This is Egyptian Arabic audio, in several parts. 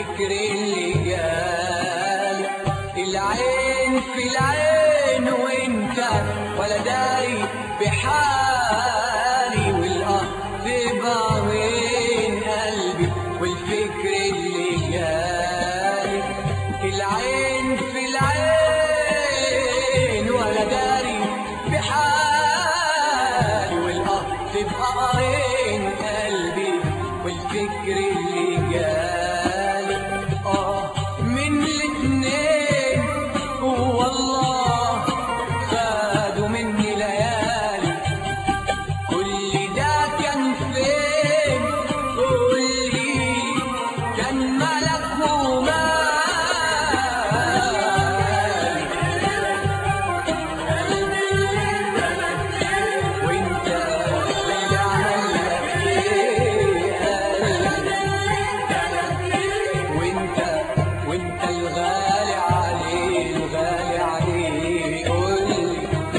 والفكر اللي جالي العين في العين وانت ولا داري بحالي والاه تبقى وين قلبي والفكر اللي جالي العين في العين ولا داري بحالي والاه تبقى وين قلبي والفكر اللي جالي اه من الاتنين والله خدوا مني ليالي كل ده كان فين قولي كان ملك ومال وانت اللي عمل لك ايه وانت وانت الغالي عليه الغالي عليه قولي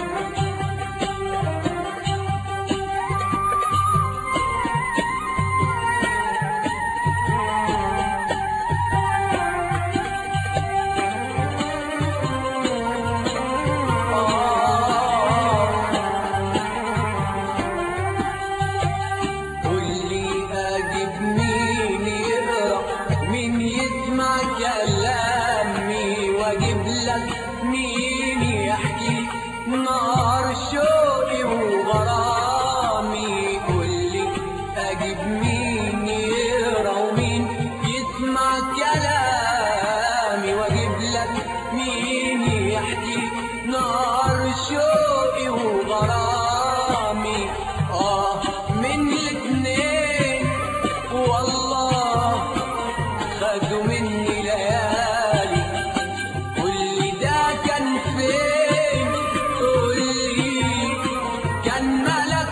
قولي اجيب مين يقرا مين يسمع كلامي واجيب لك مين يحكي نار شوقي وغرامي قولي اجيب مين يقرا ومين يسمع كلامي واجيب لك مين يحكي نار شوقي وغرامي اه من الاتنين والله خدوا مني ليالي كل ده كان فين قولي كان ملك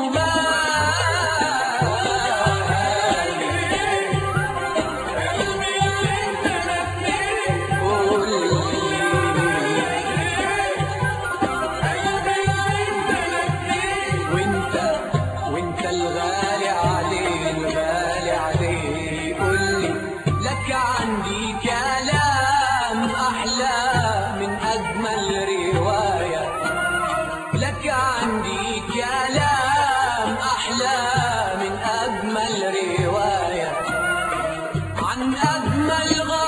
وانت وانت الغالي عليه الغالي عليه قولي لك عندي كلام احلى من اجمل روايه لك عندي كلام احلى من اجمل روايه عن اجمل غايه